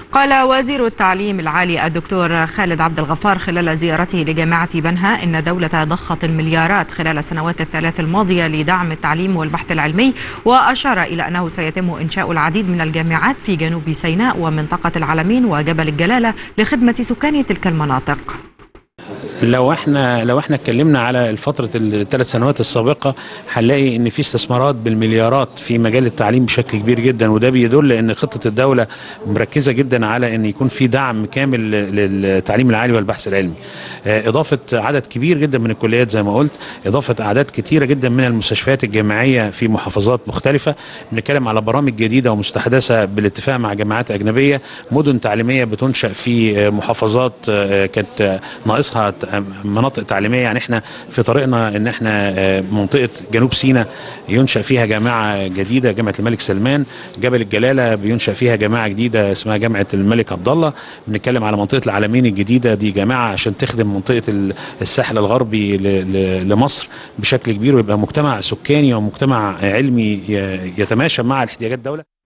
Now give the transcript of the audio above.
قال وزير التعليم العالي الدكتور خالد عبد الغفار خلال زيارته لجامعة بنها إن دولة ضخت المليارات خلال السنوات الثلاث الماضية لدعم التعليم والبحث العلمي وأشار إلى أنه سيتم إنشاء العديد من الجامعات في جنوب سيناء ومنطقة العلمين وجبل الجلالة لخدمة سكان تلك المناطق لو احنا لو احنا اتكلمنا على فتره الثلاث سنوات السابقه هنلاقي ان في استثمارات بالمليارات في مجال التعليم بشكل كبير جدا وده بيدل ان خطه الدوله مركزه جدا على ان يكون في دعم كامل للتعليم العالي والبحث العلمي. اضافه عدد كبير جدا من الكليات زي ما قلت، اضافه اعداد كثيره جدا من المستشفيات الجامعيه في محافظات مختلفه، بنتكلم على برامج جديده ومستحدثه بالاتفاق مع جامعات اجنبيه، مدن تعليميه بتنشا في محافظات كانت ناقصها مناطق تعليميه يعني احنا في طريقنا ان احنا منطقه جنوب سيناء ينشا فيها جامعه جديده جامعه الملك سلمان جبل الجلاله بينشا فيها جامعه جديده اسمها جامعه الملك عبد الله بنتكلم على منطقه العالمين الجديده دي جامعه عشان تخدم منطقه الساحل الغربي لمصر بشكل كبير ويبقى مجتمع سكاني ومجتمع علمي يتماشى مع الاحتياجات الدوله